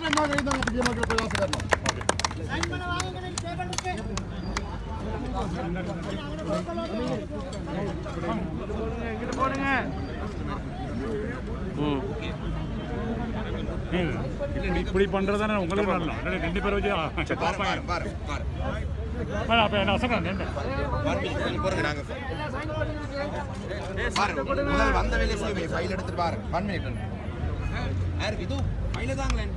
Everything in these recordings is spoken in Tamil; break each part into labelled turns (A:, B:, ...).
A: රිපෝට් එක නගර ඉඳන් අපි ගේම එක ප්‍රකාශ කරනවා.
B: ம்
C: இல்ல, இப்படி பண்றதானே உங்களுக்கு நல்லா இல்ல, ரெண்டு பேரும் வச்சு பார்ப்பாங்க வேணாம், அப்ப என்ன அசங்க நின்று
D: முதல் வந்த வேலையை செய்யுமே ஃபைல் எடுத்துட்டு பாரு ஒன் மினிட் யாருக்கு இது ஃபைல தாங்களேன்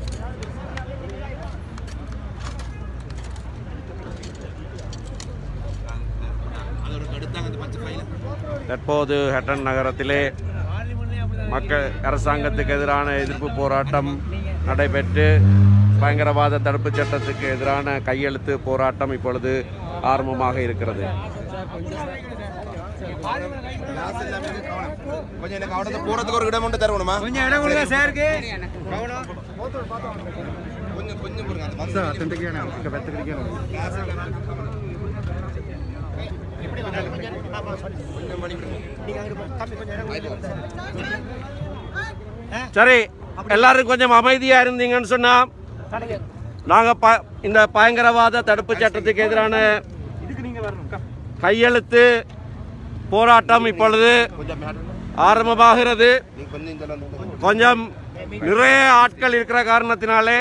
D: அதோட அடுத்தாங்க அந்த பச்சை ஃபைல
B: தற்போது ஹட்டன் நகரத்திலே மக்கள் அரசாங்கத்துக்கு எதிரான எதிர்ப்பு போராட்டம் நடைபெற்று பயங்கரவாத தடுப்புச் சட்டத்துக்கு எதிரான கையெழுத்து போராட்டம் இப்பொழுது ஆரம்பமாக இருக்கிறது
D: கிளாஸ் எல்லாமே இருக்கு, கவனம் கொஞ்சம் எனக்கு அவடத்தை போறதுக்கு ஒரு இடம் மட்டும் தரணுமா
E: கொஞ்சம் இடம் கொடுங்க சாருக்கு
D: கொஞ்சம் கொஞ்சம் போடுங்க அந்த வந்து கிளாஸ் எல்லாமே கொஞ்சம் மணி
B: சரி எல்லாரும் கொஞ்சம் அமைதியா இருந்தீங்கன்னு சொன்னா நாங்க ப- இந்த பயங்கரவாத தடுப்பு சட்டத்துக்கு எதிரான கையெழுத்து போராட்டம் இப்பொழுது
D: கொஞ்சம் மேடம்
B: ஆரம்பமாகிறது
D: நீங்க கொஞ்சம் இந்த வந்து
B: கொஞ்சம் நிறைய ஆட்கள் இருக்கிற காரணத்தினாலே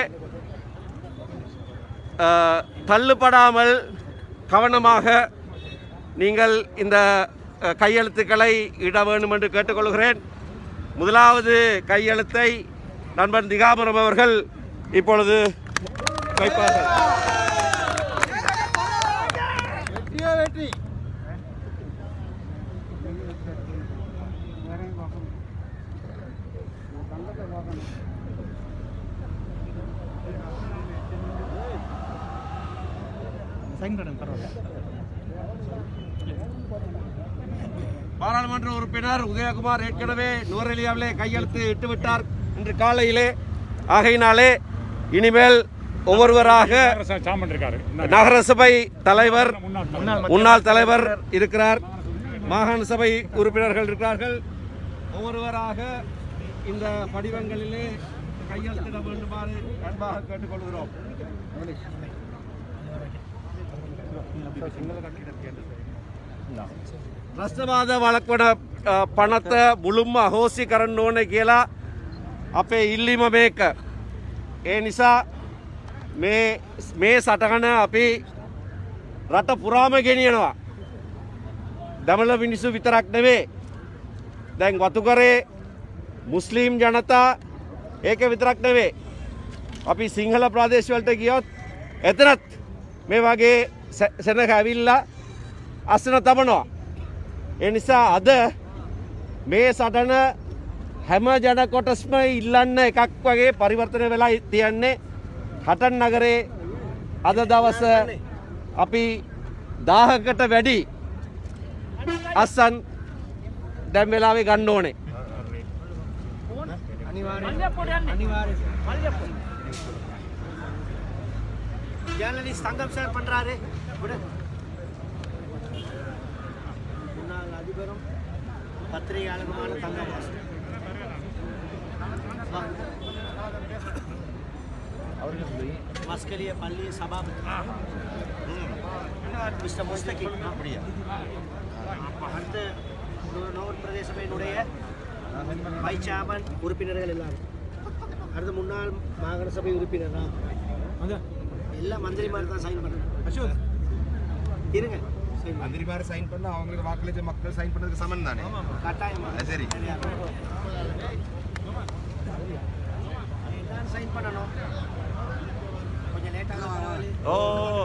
B: அஹ், தள்ளுபடாமல் கவனமாக நீங்கள் இந்த அஹ், கையெழுத்துக்களை இட வேண்டும் என்று கேட்டுக்கொள்கிறேன் முதலாவது கையெழுத்தை நண்பன் திகாபுரம் அவர்கள் இப்பொழுது வைப்பார்கள் பாராளுமன்ற உறுப்பினர் உதயகுமார் ஏற்கனவே நுவரெலியாவிலே கையெழுத்து இட்டுவிட்டார் இன்று காலையிலே ஆகையினாலே இனிமேல் ஒவ்வொருவராக
C: சாமன் இருக்காரு
B: நகரசபை தலைவர்
C: முன்னாள்
B: முன்னாள் தலைவர் இருக்கிறார் மாகாண சபை உறுப்பினர்கள் இருக்கிறார்கள் ஒவ்வொருவராக இந்த படிவங்களிலே கையெழுத்திட வேண்டுமாறு அன்பாக கேட்டுக்கொள்கிறோம் රස්තවාද වලක්වන පනත මුළුම්ම අහෝසි කරන්න ඕන කියලා අපේ ඉල්ලිම මේක. ඒ නිසා මේ මේ සටහන අපි රට පුරාම ගෙනියනවා. දමල මිනිස්සු විතරක් නෙවේ. දැන් වතුකරේ මුස්ලිම් ජනතා ඒක විතරක් නෙවේ. අපි සිංහල ප්‍රාදේශවලට ගියොත් එතනත් මේ වගේ සැ- සෙනග ඇවිල්ලා අස්සන තබනවා. ඒ නිසා අද මේ සටන හැම ජන කොටස්ම ඉල්ලන්න එකක් වගේ පරිවර්තනය වෙලා තියන්නේ හටන් නගරේ අද දවස අපි දාහකට වැඩි අස්සන් දැම් වෙලාවේ ගන්න ඕනේ
E: ஜேர்னலிஸ்ட் தங்கம் சார் பண்றாரு விடு முன்னாள் அதிபரும் பத்திரிகையாளருமான தங்கம் மாஸ்டர். வா. மஸ்கலிய பள்ளி சபாபதி மிஸ்டர் முஸ்தகி அப்படியா அடுத்து நூ- நூறு பிரதேசமையினுடைய வைஸ் சேர்மன் உறுப்பினர்கள் எல்லாரும் அடுத்து முன்னாள் மாகாண சபை உறுப்பினர் தான் எல்லாம் மந்திரி மாதிரி தான் சைன் பண்ணுறேன் இருங்க sign பண்ணுங்க.
D: மந்திரி மாதிரி சைன் பண்ணா அவங்களுக்கு வாக்களிச்ச மக்கள் சைன் பண்ணதுக்கு சமன் தானே
E: கட்டாயமா
D: அது சரி
E: எல்லாரும் சைன் பண்ணணும் கொஞ்சம் லேட்டாக பரவாயில்ல
B: ඕ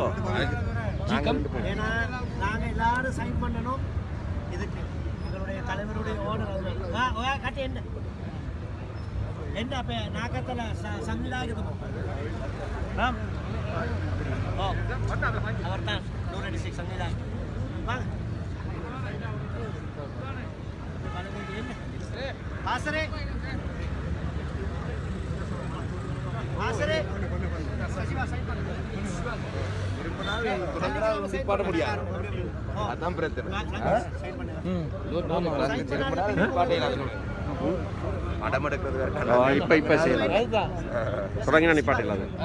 E: ஏன்னா நாங்க எல்லாரும் சைன் பண்ணணும் இதுக்கு எங்களுடைய தலைவருடைய ஓனர் வா வா கட்டி என்ன என்ன அப்ப நாக்கத்தில் சங்கிலாகுது ஆம் ஓ அவர் தான் நூறு அடி சிக்ஸ் சங்கிலாக வாங்க ஆசரே ஆசரே சசிவா சைன் பண்ணுங்க
D: நிப்பாட்ட முடியாது அதான் பிரச்சனை
E: சைன் பண்ணுங்க
D: நிப்பாட்ட இயலாது. மடம் எடுக்கிறது வேற
B: ஓ, இப்ப இப்ப செய்யலாம் தொடங்கினா நிப்பாட்டிடலாம் அது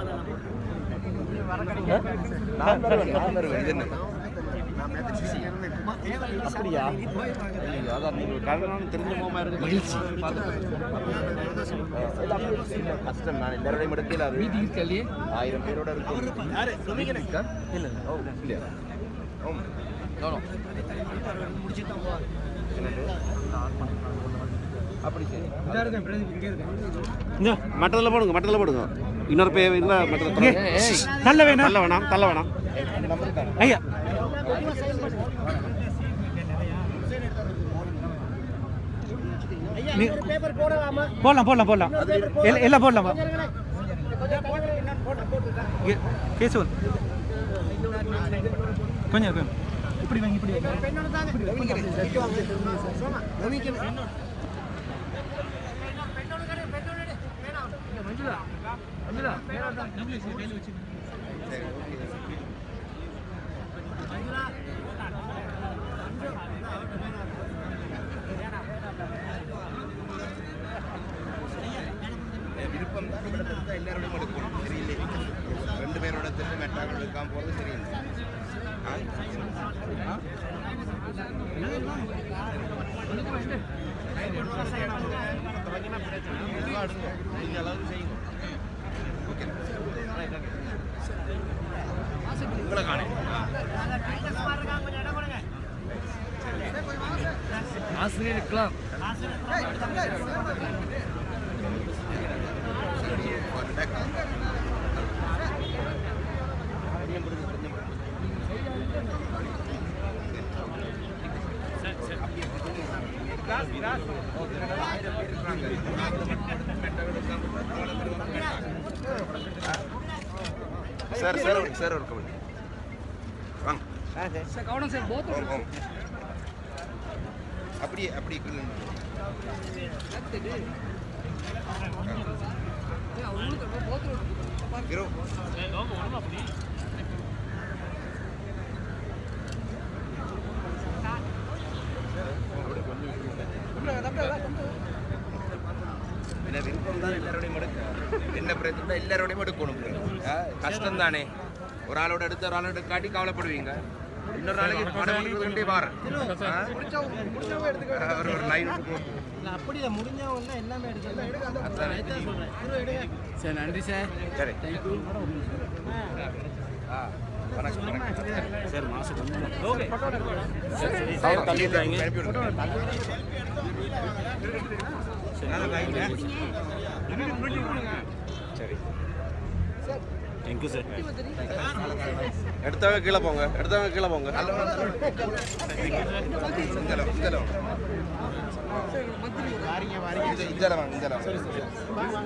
D: நான் வருவேன் நான் வருவேன் இது என்ன
B: அப்படியா அதான் நீங்க கல்யாணம் தெரிஞ்ச மாமா இருக்கு மகிழ்ச்சி
D: கஷ்டம் நான் எல்லாரோடையும் எடுக்கல அது ஆயிரம் பேரோட இருக்கும் இல்ல ஓ இல்லையா ஓ நோ நோ அப்படி சரி
B: மட்டத்தில் போடுங்க மட்டத்தில் போடுங்க இன்னொரு பேர் இருந்தா மட்டத்தில்
C: நல்ல வேணும்
B: தள்ள வேணாம் தள்ள வேணாம்
C: ஐயா
E: பேப்பர் போடலாமா
C: போடலாம் போடலாம் போடலாம் எல்லாம் எல்லாம் போடலாமா கேசவன் கொஞ்சம் இருக்கும் இப்படி வாங்கி இப்படி வாங்க
D: விருப்பம் தான் ഇവിടെ എടുത്താൽ എല്ലാവരോടും എടുക്കും ശരിയില്ലേ രണ്ട് പേരോട് എടുത്തിട്ട് മെട്ടാക്കൾ എടുക്കാൻ പോകുന്നത് ശരിയില്ല ആ? ആ? நீங்க அளவு செய்யுங்க ஓகே உங்களை காணேன் சார் சார் ஒரு சார் ஒரு கமெண்ட் வாங்க ஓம், ஓம். அப்படியே அப்படியே கீழே இரு. പിന്നെ വിരുപ്പം தான் எல்லாரோடையும் எடுக்க என்ன பிரச்சனை எல்லாரோடையும் எடுக்கணும் ஆ, கஷ்டம் தானே ஒரு ஆளோட எடுத்து ஒரு ஆளோட காட்டி கவலைப்படுவீங்க இன்னொரு நாளைக்கு படம் எடுக்கிறது வேண்டிய பாரு ஒரு ஒரு லைன்
E: அப்படியே முடிஞ்சவங்க எல்லாமே எடுக்கலாம்
D: சரி நன்றி சார் சரி ஆ வணக்கம் வணக்கம்
B: சரி மாசம்
D: ஓகே
B: தள்ளி வைங்க.
D: அனுப்பி விடுங்க சரி
B: தேங்க்யூ சார் எடுத்தவங்க கீழே போங்க எடுத்தவங்க கீழே போங்க
D: இந்தளவு இந்தளவு இது இந்தளவு வாங்க இந்தளவு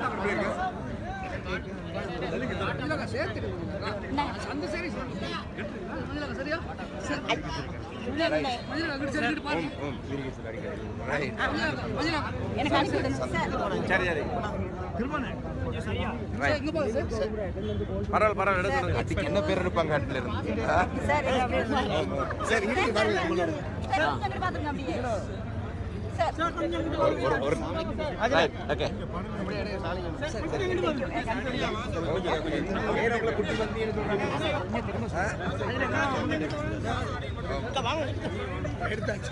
D: ஓம் ஓம் ரைட்
F: எனக்கு அனுப்பி விடுங்க சார்
B: சரி சரி
D: ரைட்
B: பரவாயில்ல பரவாயில்ல எடுத்து
D: அடிக்கு என்ன பேர் இருப்பாங்க காட்டில இருந்து ஆ?
F: சார்
D: சரி இருக்கு பாருங்க
F: சார் கொஞ்சம் பாத்துங்க அப்படியே சார்
D: ஒரு ஒரு ஒரு
B: ரைட் ஓகே
D: நேரங்களை குட்டி வந்து எடுத்தாச்சு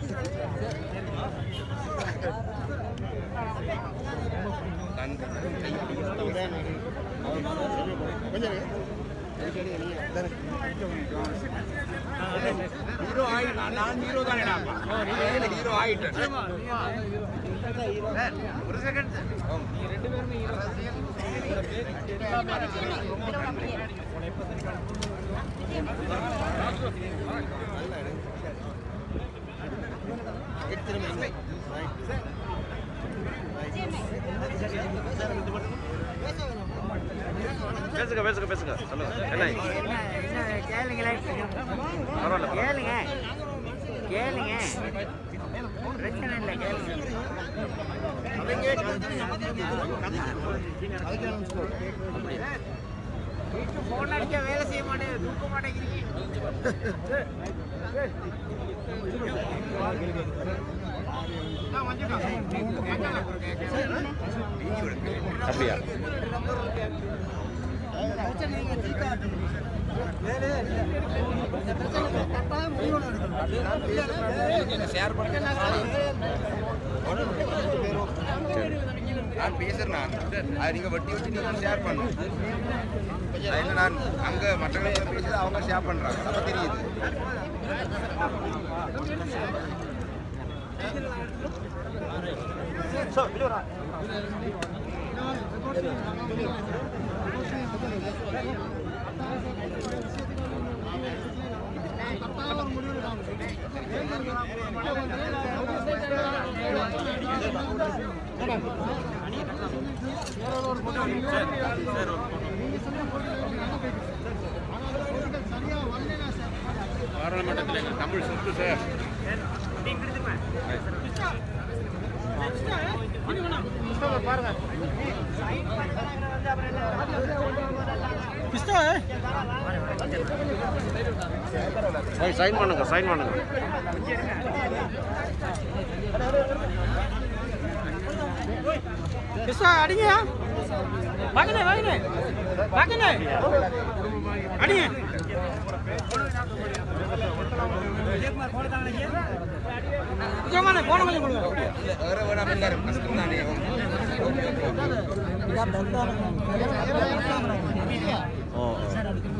D: ஹீரோ ஆயிட்டான் நான் ஹீரோ தானேடா ஹீரோ ஆயிட்டேன் ஒரு செகண்ட் ரெண்டு பேருமே
B: பேசுங்க பேசுங்க பேசுங்க சொல்லுங்க என்ன பரவாயில்ல
E: கேளுங்க கேளுங்க பிரச்சனை இல்லை கேளுங்க போன் அடிக்க வேலை செய்ய மாட்டேன்
B: அப்படியா
D: நான் பேசுறேன் நான் அது நீங்க வட்டி வச்சு நீங்க ஷேர் பண்ணணும் அது என்ன நான் அங்க மற்றவங்க பேசுறது அவங்க ஷேர் பண்றாங்க அப்ப தெரியுது பாராளுமன்றத்தில் எங்கள் தமிழ் சொத்து சார்
B: சைன் பண்ணுங்க சைன் பண்ணுங்க
E: கிருஷ்ணா அடிங்க வாங்கண்ணே வாங்கண்ணே வாங்கண்ணே அடிங்க போன கொஞ்சம் கொடுங்க
D: வேற வேணாம் எல்லாரும் கஷ்டம் தானே
B: ஓ ஓ.